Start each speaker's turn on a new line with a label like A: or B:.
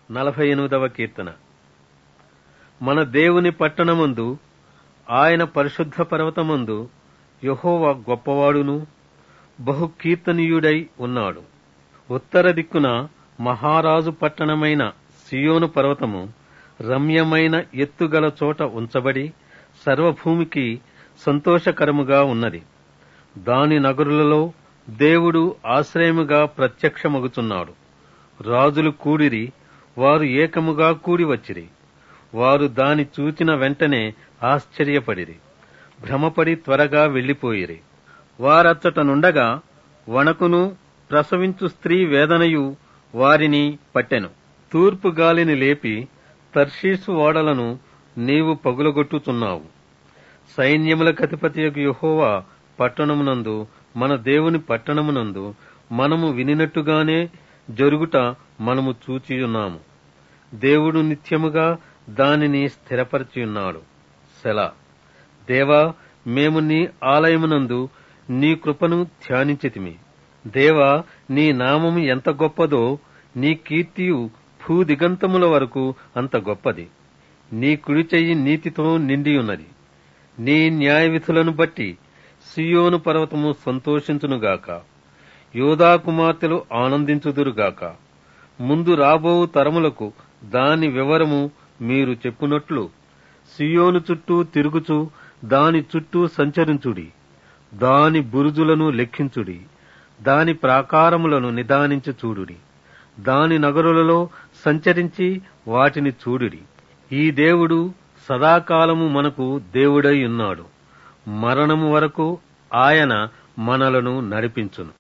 A: నలభై ఎనిమిదవ కీర్తన మన దేవుని పట్టణమందు ఆయన పరిశుద్ధ పర్వతమందు యెహోవా గొప్పవాడును బహు కీర్తనీయుడై ఉన్నాడు ఉత్తర దిక్కున మహారాజు పట్టణమైన సియోను పర్వతము రమ్యమైన ఎత్తుగల చోట ఉంచబడి సర్వభూమికి సంతోషకరముగా ఉన్నది దాని నగరులలో దేవుడు ఆశ్రయముగా ప్రత్యక్షమగుచున్నాడు రాజులు కూడిరి వారు ఏకముగా కూడి వచ్చిరి వారు దాని చూచిన వెంటనే ఆశ్చర్యపడిరి భ్రమపడి త్వరగా వెళ్లిపోయిరి వారచ్చట నుండగా వణకును ప్రసవించు స్త్రీ వేదనయు వారిని పట్టెను తూర్పు గాలిని లేపి తర్షీసు ఓడలను నీవు పగులగొట్టుచున్నావు సైన్యముల కధిపతియకు యెహోవా పట్టణమునందు మన దేవుని పట్టణమునందు మనము వినినట్టుగానే జరుగుట మనము చూచియున్నాము దేవుడు నిత్యముగా దానిని స్థిరపరచియున్నాడు సెలా దేవా మేము నీ ఆలయమునందు నీ కృపను ధ్యానించితిమి దేవా నీ నామము ఎంత గొప్పదో నీ కీర్తియు భూదిగంతముల వరకు అంత గొప్పది నీ కుడి చెయ్యి నీతితో నిండియున్నది నీ న్యాయ విధులను బట్టి సియోను పర్వతము సంతోషించునుగాక యోధా కుమార్తెలు ఆనందించుదురుగాక ముందు రాబో తరములకు దాని వివరము మీరు చెప్పునట్లు సియోను చుట్టూ తిరుగుచు దాని చుట్టూ సంచరించుడి దాని బురుజులను లెక్కించుడి దాని ప్రాకారములను నిదానించి చూడుడి దాని నగరులలో సంచరించి వాటిని చూడుడి ఈ దేవుడు సదాకాలము మనకు దేవుడై ఉన్నాడు మరణము వరకు ఆయన మనలను నడిపించును